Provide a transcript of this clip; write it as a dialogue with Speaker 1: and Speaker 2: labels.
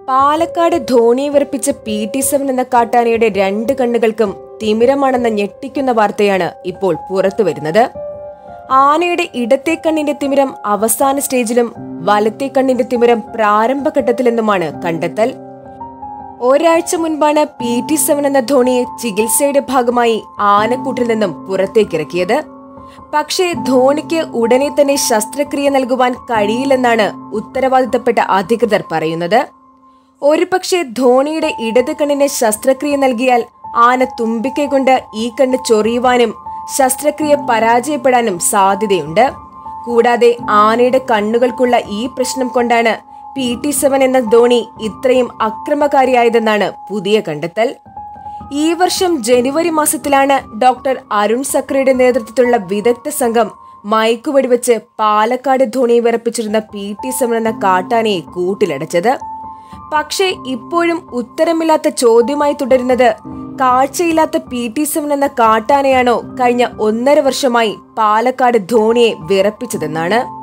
Speaker 1: പാലക്കാട് ധോണിയെ വിറപ്പിച്ച P T seven എന്ന കാട്ടാനയുടെ രണ്ട് കണ്ണുകൾക്കും തിമിരമാണെന്ന ഞെട്ടിക്കുന്ന വാർത്തയാണ് ഇപ്പോൾ പുറത്തു വരുന്നത് ആനയുടെ ഇടത്തെ കണ്ണിന്റെ തിമിരം അവസാന സ്റ്റേജിലും വലത്തെ കണ്ണിന്റെ തിമിരം പ്രാരംഭഘട്ടത്തിലെന്നുമാണ് കണ്ടെത്തൽ ഒരാഴ്ച മുൻപാണ് പി ടി സെവൻ എന്ന ധോണിയെ ചികിത്സയുടെ ഭാഗമായി ആനക്കൂട്ടിൽ നിന്നും പുറത്തേക്കിറക്കിയത് പക്ഷേ ധോണിക്ക് ഉടനെ തന്നെ ശസ്ത്രക്രിയ നൽകുവാൻ കഴിയില്ലെന്നാണ് ഉത്തരവാദിത്തപ്പെട്ട അധികൃതർ പറയുന്നത് ഒരുപക്ഷെ ധോണിയുടെ ഇടത് കണ്ണിന് ശസ്ത്രക്രിയ നൽകിയാൽ ആന തുമ്പിക്കൈ കൊണ്ട് ഈ കണ്ണ് ചൊറിയുവാനും ശസ്ത്രക്രിയ പരാജയപ്പെടാനും സാധ്യതയുണ്ട് കൂടാതെ ആനയുടെ കണ്ണുകൾക്കുള്ള ഈ പ്രശ്നം കൊണ്ടാണ് പി ടി സെവൻ എന്ന ധോണി ഇത്രയും അക്രമകാരിയായതെന്നാണ് പുതിയ കണ്ടെത്തൽ ഈ വർഷം ജനുവരി മാസത്തിലാണ് ഡോക്ടർ അരുൺ സക്രയുടെ നേതൃത്വത്തിലുള്ള വിദഗ്ധ സംഘം മയക്കുവെടിവെച്ച് പാലക്കാട് ധോണിയെ വിറപ്പിച്ചിരുന്ന പി ടി സെവൻ എന്ന കാട്ടാനയെ കൂട്ടിലടച്ചത് പക്ഷേ ഇപ്പോഴും ഉത്തരമില്ലാത്ത ചോദ്യമായി തുടരുന്നത് കാഴ്ചയില്ലാത്ത പി ടി സെവൻ എന്ന കാട്ടാനയാണോ കഴിഞ്ഞ ഒന്നര വർഷമായി പാലക്കാട് ധോണിയെ വിറപ്പിച്ചതെന്നാണ്